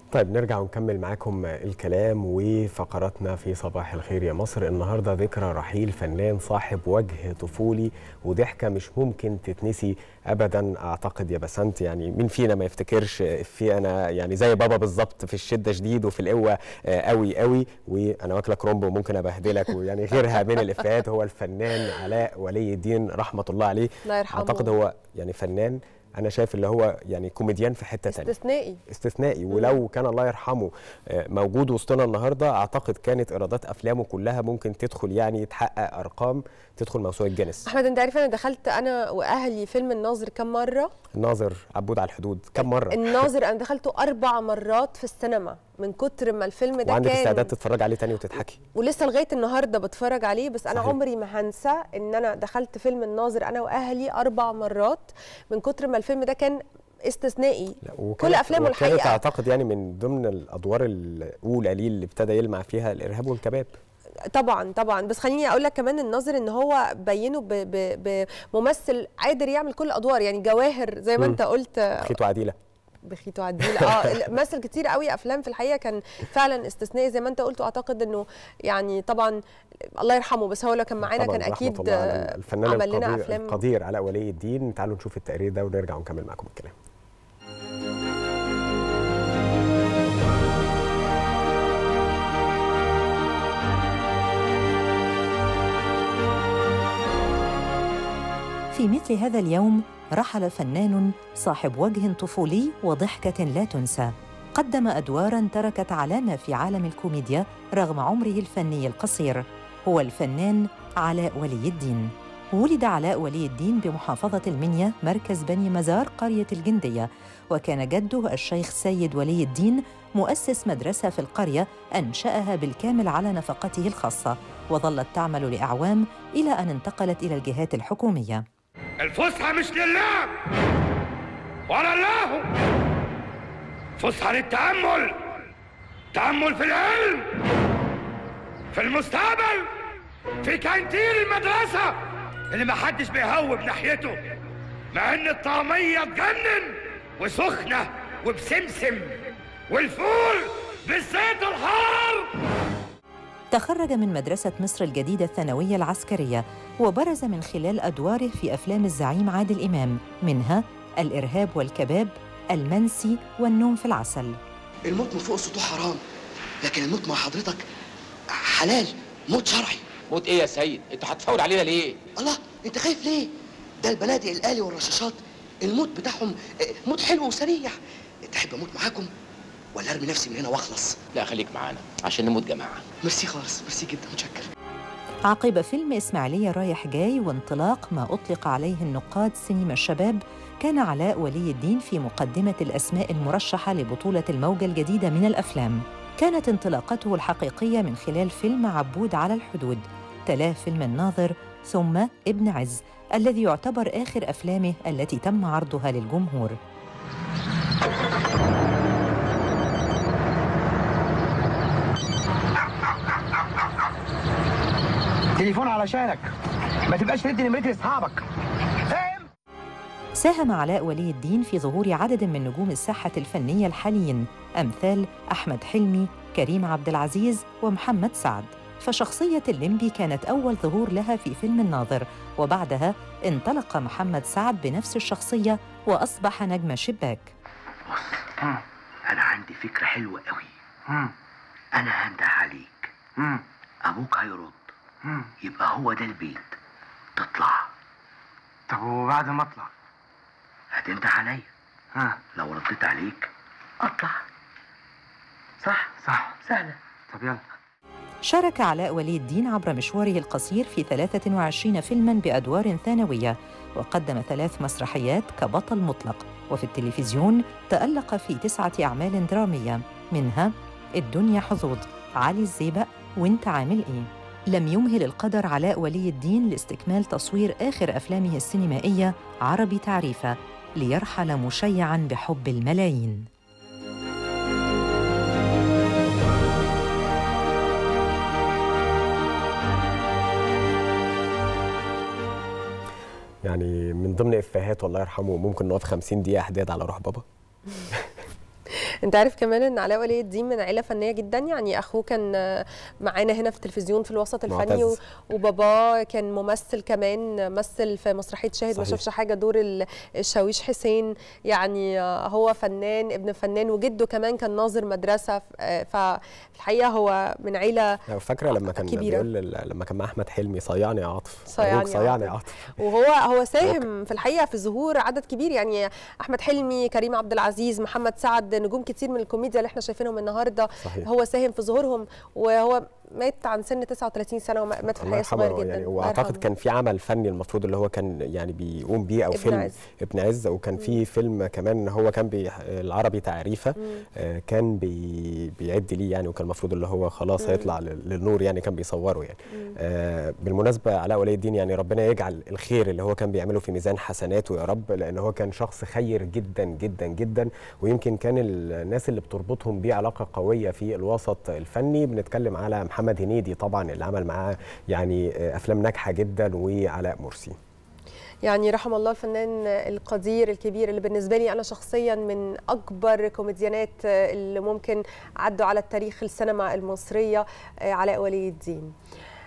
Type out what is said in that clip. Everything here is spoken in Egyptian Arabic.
طيب نرجع ونكمل معاكم الكلام وفقراتنا في صباح الخير يا مصر النهارده ذكرى رحيل فنان صاحب وجه طفولي وضحكه مش ممكن تتنسي ابدا اعتقد يا بسنت يعني مين فينا ما يفتكرش في انا يعني زي بابا بالظبط في الشده شديد وفي القوه قوي قوي وانا واكله كرومب وممكن ابهدلك ويعني غيرها من الافيهات هو الفنان علاء ولي الدين رحمه الله عليه الله يرحمه اعتقد هو يعني فنان انا شايف اللي هو يعني كوميديان في حته ثانيه استثنائي استثنائي ولو كان الله يرحمه موجود وسطنا النهارده اعتقد كانت ايرادات افلامه كلها ممكن تدخل يعني تحقق ارقام تدخل موسوعه جينيس احمد انت عارف انا دخلت انا واهلي فيلم الناظر كم مره الناظر عبود على الحدود كم مره الناظر انا دخلته اربع مرات في السينما من كتر ما الفيلم ده وعندك كان استعداد تتفرج عليه تاني وتضحكي ولسه لغايه النهارده بتفرج عليه بس انا صحيح. عمري ما هنسى ان انا دخلت فيلم الناظر انا واهلي اربع مرات من كتر ما الفيلم ده كان استثنائي كل افلامه وكانت الحقيقه اعتقد يعني من ضمن الادوار الاولى ليه اللي ابتدى يلمع فيها الارهاب والكباب طبعا طبعا بس خليني اقول لك كمان الناظر ان هو بينه ب- ب- بممثل قادر يعمل كل الادوار يعني جواهر زي ما مم. انت قلت خيتو عديله بخيتو عديلة اه مثل كتير قوي افلام في الحقيقه كان فعلا استثنائي زي ما انت قلت واعتقد انه يعني طبعا الله يرحمه بس هو لو كان معانا طبعاً كان رحمة اكيد الله على الفنان عمل لنا القدير, افلام القدير علاء ولي الدين تعالوا نشوف التقرير ده ونرجع ونكمل معاكم الكلام في مثل هذا اليوم رحل فنان صاحب وجه طفولي وضحكة لا تنسى قدم أدواراً تركت علامة في عالم الكوميديا رغم عمره الفني القصير هو الفنان علاء ولي الدين ولد علاء ولي الدين بمحافظة المنيا مركز بني مزار قرية الجندية وكان جده الشيخ سيد ولي الدين مؤسس مدرسة في القرية أنشأها بالكامل على نفقته الخاصة وظلت تعمل لأعوام إلى أن انتقلت إلى الجهات الحكومية الفسحة مش لله ولا الله فسحة للتأمل تأمل في العلم في المستقبل في كانتين المدرسة اللي محدش بيهوب ناحيته مع ان الطعمية تجنن وسخنة وبسمسم والفول بالزيت الحار تخرج من مدرسة مصر الجديدة الثانوية العسكرية وبرز من خلال أدواره في أفلام الزعيم عادل إمام منها الإرهاب والكباب المنسي والنوم في العسل الموت من فوق السطوح حرام لكن الموت مع حضرتك حلال موت شرعي موت ايه يا سيد انتوا هتفاول علينا ليه الله انت خايف ليه ده البنادق الآلي والرشاشات الموت بتاعهم آه، موت حلو وسريع تحب اموت معاكم ولا ارمي نفسي من هنا واخلص لا خليك معانا عشان نموت جماعه ميرسي خالص ميرسي جدا متشكر عقب فيلم إسماعيلية رايح جاي وانطلاق ما أطلق عليه النقاد سينما الشباب كان علاء ولي الدين في مقدمة الأسماء المرشحة لبطولة الموجة الجديدة من الأفلام كانت انطلاقته الحقيقية من خلال فيلم عبود على الحدود تلاه فيلم الناظر ثم ابن عز الذي يعتبر آخر أفلامه التي تم عرضها للجمهور تليفون علشانك ما تبقاش تدي نمرتي لاصحابك فاهم ساهم علاء ولي الدين في ظهور عدد من نجوم الساحة الفنية الحاليين أمثال أحمد حلمي، كريم عبد العزيز ومحمد سعد فشخصية الليمبي كانت أول ظهور لها في فيلم الناظر وبعدها انطلق محمد سعد بنفس الشخصية وأصبح نجم شباك انا عندي فكره حلوه قوي مم. انا هنده عليك مم. ابوك هيرد مم. يبقى هو ده البيت تطلع طب وبعد ما اطلع هتنده عليا ها لو رديت عليك اطلع صح صح سهله طب يلا شارك علاء ولي الدين عبر مشواره القصير في 23 فيلماً بأدوار ثانوية وقدم ثلاث مسرحيات كبطل مطلق وفي التلفزيون تألق في تسعة أعمال درامية منها الدنيا حظوظ علي الزيبق وانت عامل ايه لم يمهل القدر علاء ولي الدين لاستكمال تصوير آخر أفلامه السينمائية عربي تعريفة ليرحل مشيعاً بحب الملايين يعني من ضمن افيهات الله يرحمه ممكن نقف 50 دقيقه حداد على روح بابا انت عارف كمان ان علاء ولي الدين من عيله فنيه جدا يعني اخوه كان آه، معانا هنا في التلفزيون في الوسط الفني و- معتز. وباباه كان ممثل كمان مثل في مسرحيه شاهد ما صحيح. شافش حاجه دور ال- الشاويش حسين يعني آه، هو فنان ابن فنان وجده كمان كان ناظر مدرسه ف- آه، ففي الحقيقه هو من عيله لو فاكره لما كان كبيرة. بيقول لل- لما كان مع احمد حلمي صيعني يا عاطف صيعني أرجوك يا صيعني يا عاطف. عاطف وهو هو ساهم في الحقيقه في ظهور عدد كبير يعني احمد حلمي كريم عبد العزيز محمد سعد نجوم كتير من الكوميديا اللي احنا شايفينهم النهارده صحيح. هو ساهم في ظهورهم وهو مات عن سن 39 سنه ومات في الله الحقيقه صغير يرحمه جدا يعني الله واعتقد يرحمه. كان في عمل فني المفروض اللي هو كان يعني بيقوم بيه او ابن فيلم عز. ابن عز وكان في فيلم كمان هو كان بي العربي تعريفه آه كان بي بيعد ليه يعني وكان المفروض اللي هو خلاص هيطلع لل- للنور يعني كان بيصوره يعني آه بالمناسبه علاء ولي الدين يعني ربنا يجعل الخير اللي هو كان بيعمله في ميزان حسناته يا رب لان هو كان شخص خير جدا جدا جدا ويمكن كان الناس اللي بتربطهم بيه علاقه قويه في الوسط الفني بنتكلم على محمد هنيدي طبعا اللي عمل معاه يعني آه، افلام ناجحه جدا وعلاء مرسي يعني رحم الله الفنان القدير الكبير اللي بالنسبه لي انا شخصيا من اكبر كوميديانات اللي ممكن عدوا على التاريخ السينما المصريه علاء ولي الدين